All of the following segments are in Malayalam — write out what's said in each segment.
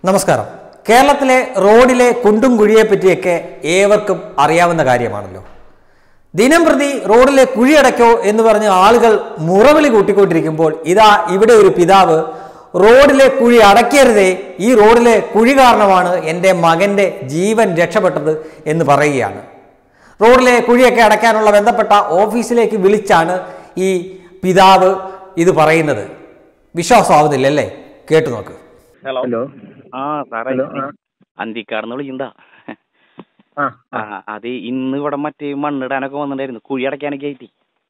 നമസ്കാരം കേരളത്തിലെ റോഡിലെ കുണ്ടും കുഴിയെ പറ്റിയൊക്കെ ഏവർക്കും അറിയാവുന്ന കാര്യമാണല്ലോ ദിനം പ്രതി റോഡിലെ കുഴിയടയ്ക്കോ എന്ന് പറഞ്ഞ് ആളുകൾ മുറവിളി കൂട്ടിക്കൊണ്ടിരിക്കുമ്പോൾ ഇതാ ഇവിടെ ഒരു പിതാവ് റോഡിലെ കുഴി അടയ്ക്കരുതേ ഈ റോഡിലെ കുഴി കാരണമാണ് എൻ്റെ മകൻ്റെ ജീവൻ രക്ഷപ്പെട്ടത് എന്ന് പറയുകയാണ് റോഡിലെ കുഴിയൊക്കെ അടയ്ക്കാനുള്ള ബന്ധപ്പെട്ട ഓഫീസിലേക്ക് വിളിച്ചാണ് ഈ പിതാവ് ഇത് പറയുന്നത് വിശ്വാസമാവുന്നില്ലല്ലേ കേട്ടു നോക്ക് ഹലോ ഹലോ ആ സാറേ ഹലോ ആ അന്തിക്കാർന്ന് വിളിക്കണ്ടാ ആ ആ അത് ഇന്ന് ഇവിടെ മറ്റേ മണ്ണിടാനൊക്കെ വന്നിട്ടുണ്ടായിരുന്നു കുഴി അടയ്ക്കാനൊക്കെ ആയിട്ട്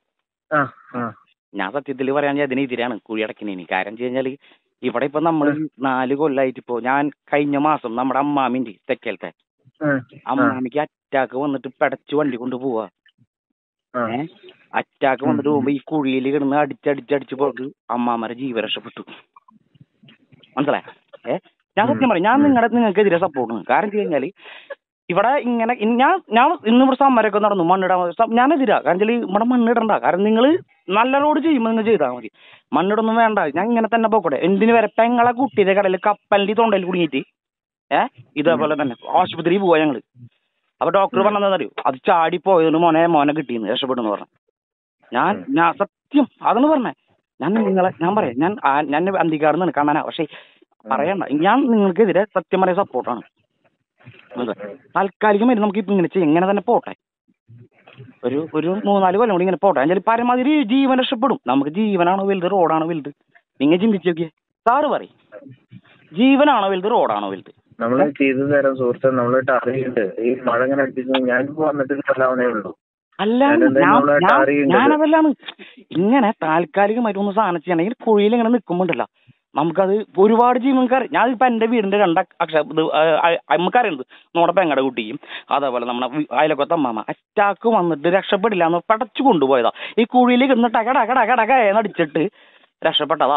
ആ ആ ഞാൻ സത്യത്തിൽ പറയാൻ അതിനെതിരാണ് കുഴി അടയ്ക്കുന്നതിന് കാരണം വെച്ച് കഴിഞ്ഞാല് ഇവിടെ ഇപ്പൊ നമ്മൾ നാല് കൊല്ലായിട്ട് ഇപ്പോ ഞാൻ കഴിഞ്ഞ മാസം നമ്മുടെ അമ്മാമിന്റെ തെക്കേലത്തെ ആ അമ്മാമിക്ക് അറ്റാക്ക് വന്നിട്ട് പെടച്ച് വണ്ടി കൊണ്ട് പോവാ ആ ഏ അറ്റാക്ക് വന്നിട്ട് പോകുമ്പോ ഈ കുഴിയിൽ കിടന്ന് അടിച്ചടിച്ചടിച്ച് പോയിട്ട് അമ്മാമരെ ജീവൻ രക്ഷപ്പെട്ടു മനസ്സിലായ ഏ ഞാൻ സത്യം പറയാം ഞാൻ നിങ്ങളുടെ നിങ്ങൾക്കെതിരെ സപ്പോർട്ട് കാരണം വെച്ച് കഴിഞ്ഞാല് ഇവിടെ ഇങ്ങനെ ഇ- ഞാൻ ഞാൻ ഇന്ന് ഇവിടെ സമരമൊക്കെ നടന്നു മണ്ണിടാൻ സ- ഞാനെതിരാ കാരണം വെച്ചാൽ ഇവിടെ മണ്ണിടണ്ട കാരണം നിങ്ങൾ നല്ല റോഡ് ചെയ്യുമ്പോൾ നിങ്ങൾ ചെയ്താൽ മതി മണ്ണിടൊന്നും വേണ്ട ഞാൻ ഇങ്ങനെ തന്നെ പോക്കോട്ടെ എന്തിനു വരെ പെങ്ങളെ കുട്ടിയുടെ കടയിൽ കപ്പലിന്റെ തൊണ്ടയിൽ കുടുങ്ങിയിട്ട് ഏ ഇതേപോലെ തന്നെ ആശുപത്രി പോവാ ഞങ്ങള് അപ്പൊ ഡോക്ടർ പറഞ്ഞതെന്ന് അറിയോ അത് ചാടി പോയതിന് മോനെ മോനെ കിട്ടിയെന്ന് രക്ഷപ്പെടുന്നു പറഞ്ഞു ഞാൻ ഞാൻ സത്യം അതാണ് പറഞ്ഞേ ഞാൻ നിങ്ങളെ ഞാൻ പറയാം ഞാൻ ആ- ഞാൻ അന്തിക്കാടുന്ന് കാണാനാ പക്ഷെ പറയണ്ട ഞാൻ നിങ്ങൾക്കെതിരെ സത്യം പറയാൻ സപ്പോർട്ടാണ് താൽക്കാലികമായിട്ട് നമുക്ക് ഇപ്പൊ ഇങ്ങനെ ചെയ്യാം ഇങ്ങനെ തന്നെ പോട്ടെ ഒരു ഒരു മൂന്നാല് കൊല്ലം കൂടി ഇങ്ങനെ പോട്ടെ എന്നുവെച്ചാൽ പരമാവധി ജീവൻ രക്ഷപ്പെടും നമുക്ക് ജീവനാണോ വലുത് റോഡാണോ വലുത് നിങ്ങൾ ചിന്തിച്ചു നോക്കിയേ സാറ് പറയും ജീവനാണോ വലുത് റോഡാണോ വലുത് നമ്മള് ചെയ്തു തരാം സുഹൃത്തെ നമ്മള് ടാറിയുണ്ട് ഈ മഴ ഇങ്ങനെ അടിച്ചു ഞാനിപ്പോ വന്നിട്ട് കൊല്ലാവുന്നേ ഉള്ളൂ അല്ല ഞാനെന്താ ഞാൻ നമ്മളെ ഞാൻ- ടാറിയുണ്ടത്? ഞാനതല്ലാണ് ഇങ്ങനെ താൽക്കാലികമായിട്ട് ഒന്ന് സാധനം ചെയ്യണമെങ്കിൽ കുഴിയിൽ ഇങ്ങനെ നിൽക്കുമ്പോണ്ടല്ലോ നമുക്കത് ഒരുപാട് ജീവനക്കാർ ഞാൻ ഇപ്പൊ എന്റെ വീടിന്റെ രണ്ട് അക്ഷ ഇത് നമുക്കറിയുന്നത് നമ്മുടെ പെങ്ങടെ കുട്ടിയും അതേപോലെ നമ്മുടെ വി- അയലക്കത്തെ അമ്മാമ അറ്റാക്ക് വന്നിട്ട് രക്ഷപ്പെടില്ല എന്ന് പടച്ചു കൊണ്ടുപോയതാ ഈ കുഴിയിൽ കിടന്ന് ടക ടക ടക ടക എന്ന് അടിച്ചിട്ട് രക്ഷപ്പെട്ടതാ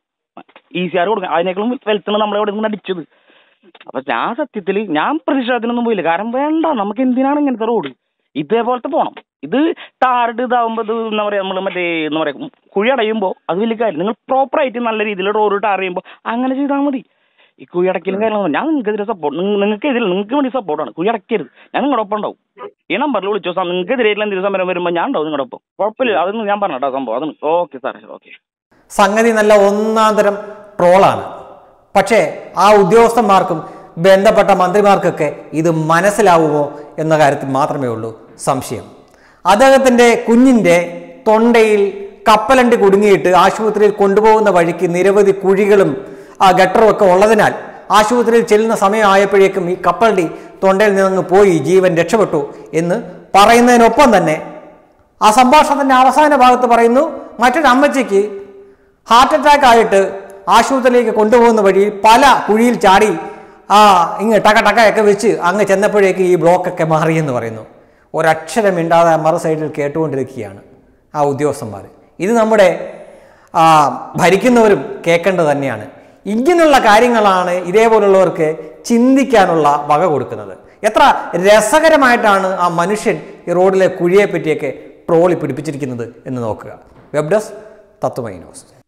ഈസി ആർ കൊടുക്കാൻ അതിനേക്കാളും വെൽത്താണ് നമ്മളെ ഇവിടെ നിന്ന് അടിച്ചത് അപ്പൊ ഞാൻ സത്യത്തിൽ ഞാൻ പ്രതിഷേധത്തിനൊന്നും പോയില്ല കാരണം വേണ്ട നമുക്ക് എന്തിനാണ് ഇങ്ങനത്തെ റോഡ് ഇതേപോലത്തെ പോണം ഇത് താറിട്ട് ഇതാവുമ്പോൾ ഇത് എന്താ പറയാ നമ്മൾ മറ്റേ എന്താ പറയാ കുഴി അടയുമ്പോൾ അത് വലിയ കാര്യം നിങ്ങൾ പ്രോപ്പർ ആയിട്ട് നല്ല രീതിയിൽ റോഡ് ടാർ ചെയ്യുമ്പോൾ അങ്ങനെ ചെയ്താൽ മതി ഈ കുഴി അടയ്ക്കലും കാര്യങ്ങളൊന്നും ഞാൻ നിങ്ങൾക്കെതിരെ സപ്പോർട്ട് നിങ്ങൾക്ക് എതിരെ നിങ്ങൾക്ക് വേണ്ടി സപ്പോർട്ടാണ് കുഴി അടയ്ക്കരുത് ഞാൻ നിങ്ങളുടെ ഒപ്പം ഉണ്ടാവും ഈ നമ്പറിൽ വിളിച്ചോ സാർ നിങ്ങൾക്ക് എതിരായിട്ടുള്ള എന്തെങ്കിലും സമരം വരുമ്പോൾ ഞാൻ ഉണ്ടാവും നിങ്ങളുടെ ഒപ്പം കുഴപ്പമില്ല അതൊന്നും ഞാൻ പറഞ്ഞോ സംഭവം അതൊന്നും ഓക്കെ സാറേ ഓക്കെ സംഗതി നല്ല ഒന്നാം തരം ട്രോളാണ് പക്ഷേ ആ ഉദ്യോഗസ്ഥന്മാർക്കും ബന്ധപ്പെട്ട മന്ത്രിമാർക്കൊക്കെ ഇത് മനസ്സിലാവുമോ എന്ന കാര്യത്തിൽ മാത്രമേ ഉള്ളൂ സംശയം അദ്ദേഹത്തിൻ്റെ കുഞ്ഞിൻ്റെ തൊണ്ടയിൽ കപ്പലണ്ടി കുടുങ്ങിയിട്ട് ആശുപത്രിയിൽ കൊണ്ടുപോകുന്ന വഴിക്ക് നിരവധി കുഴികളും ആ ഗട്ടറും ഒക്കെ ഉള്ളതിനാൽ ആശുപത്രിയിൽ ചെല്ലുന്ന സമയമായപ്പോഴേക്കും ഈ കപ്പലണ്ടി തൊണ്ടയിൽ നിന്ന് പോയി ജീവൻ രക്ഷപ്പെട്ടു എന്ന് പറയുന്നതിനൊപ്പം തന്നെ ആ സംഭാഷണത്തിന്റെ അവസാന ഭാഗത്ത് പറയുന്നു മറ്റൊരു അമ്മച്ചിക്ക് ഹാർട്ട് അറ്റാക്ക് ആയിട്ട് ആശുപത്രിയിലേക്ക് കൊണ്ടുപോകുന്ന വഴി പല കുഴിയിൽ ചാടി ആ ഇങ്ങ് ടക ടക്കയൊക്കെ വെച്ച് അങ്ങ് ചെന്നപ്പോഴേക്ക് ഈ ബ്ലോക്കൊക്കെ മാറിയെന്ന് പറയുന്നു ഒരക്ഷരം മിണ്ടാതെ മറു സൈഡിൽ കേട്ടുകൊണ്ടിരിക്കുകയാണ് ആ ഉദ്യോഗസ്ഥന്മാർ ഇത് നമ്മുടെ ആ, ഭരിക്കുന്നവരും കേൾക്കേണ്ടത് തന്നെയാണ് ഇങ്ങനെയുള്ള കാര്യങ്ങളാണ് ഇതേപോലുള്ളവർക്ക് ചിന്തിക്കാനുള്ള വക കൊടുക്കുന്നത് എത്ര രസകരമായിട്ടാണ് ആ മനുഷ്യൻ ഈ റോഡിലെ കുഴിയെ പറ്റിയൊക്കെ ട്രോളി പിടിപ്പിച്ചിരിക്കുന്നത് എന്ന് നോക്കുക വെബ് ഡെസ്ക് തത്വമൈ ന്യൂസ്